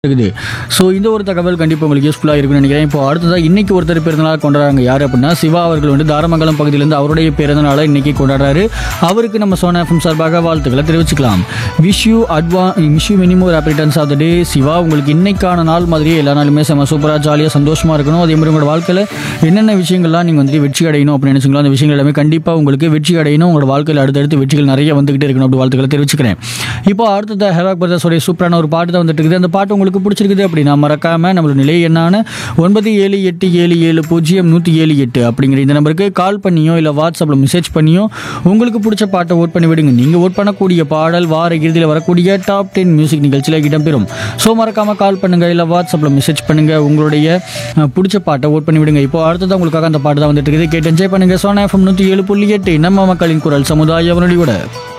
இருக்குது ஸோ இந்த ஒரு தகவல் கண்டிப்பாக உங்களுக்கு யூஸ்ஃபுல்லாக இருக்கும்னு நினைக்கிறேன் இப்போ அடுத்ததாக இன்னைக்கு ஒருத்தர் பிறந்தநாள் கொண்டாடுறாங்க யார் அப்படின்னா சிவா அவர்கள் வந்து தாரமங்கலம் பகுதியிலேருந்து அவருடைய பிறந்தநாளை இன்னைக்கு கொண்டாடுறாரு அவருக்கு நம்ம சோனா எஃப்எம் சார்பாக வாழ்த்துக்களை தெரிவிச்சுக்கலாம் விஷ் யூ அட்வா wish you minimum happiness of the day Siva உங்களுக்கு இன்னைக்கான நாள் மாதிரியே எல்லா நாளுமே செம்ம சூப்பராக ஜாலியாக சந்தோஷமாக இருக்கணும் அதே மாதிரி உங்களோட வாழ்க்கையில் என்னென்ன விஷயங்கள்லாம் நீங்கள் வந்துட்டு வெற்றி அடையணும் அப்படின்னு நினச்சிங்களோ அந்த விஷயங்கள் எல்லாமே கண்டிப்பாக உங்களுக்கு வெற்றி அடையணும் உங்களோட வாழ்க்கையில் அடுத்தடுத்து வெற்றிகள் நிறைய வந்துகிட்டே இருக்கணும் அப்படி வாழ்த்துக்களை தெரிவிச்சுக்கிறேன் இப்போ அடுத்தது ஹேவாக் பிரதர்ஸோடைய சூப்பரான ஒரு பாட்டு தான் வந்துட்டு இருக்குது அந்த பாட்டு உங்களுக்கு பிடிச்சிருக்குது அப்படின்னா மறக்காம நம்மளோட நிலை என்னான ஒன்பது ஏழு எட்டு ஏழு ஏழு பூஜ்ஜியம் நூற்றி ஏழு எட்டு அப்படிங்கிற இந்த நம்பருக்கு கால் பண்ணியோ இல்லை வாட்ஸ்அப்பில் மெசேஜ் பண்ணியோ உங்களுக்கு பிடிச்ச பாட்டை ஓட் பண்ணி விடுங்க நீங்கள் ஓட் பண்ணக்கூடிய பாடல் வார இறுதியில் வரக்கூடிய டாப் டென் மியூசிக் நிகழ்ச்சியில் இடம்பெறும் ஸோ மறக்காம கால் பண்ணுங்க இல்லை வாட்ஸ்அப்பில் மெசேஜ் பண்ணுங்க உங்களுடைய அஹ், பிடிச்ச பாட்டை ஓட் பண்ணி விடுங்க இப்போ அடுத்தது உங்களுக்காக அந்த பாட்டு தான் வந்துட்டு இருக்குது கேட்டு என்ஜாய் பண்ணுங்க சோனா எஃப்எம் நூற்றி ஏழு புள்ளி எட்டு நம்ம மக்களின் குரல் சமுதாய அவனொலியோட